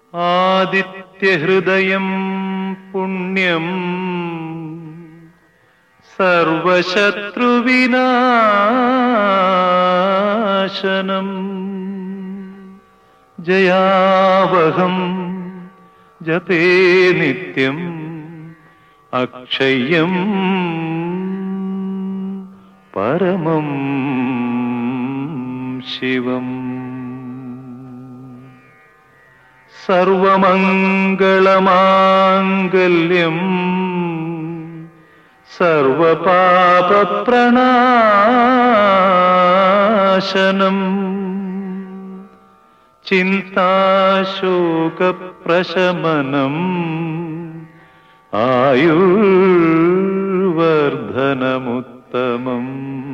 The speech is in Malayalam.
ആദിത്യഹൃദയം പുണ്യം സർവശത്രുവിനാശനം ജയാവഹം ജപേ നിത്യം അക്ഷയം പരമം ശിവം സർവമംഗളമാംഗല്യം സർവപാപപ്രണാശനം ചിന്താശോകപ്രശമനം ആയുർവർദ്ധനമുത്തമം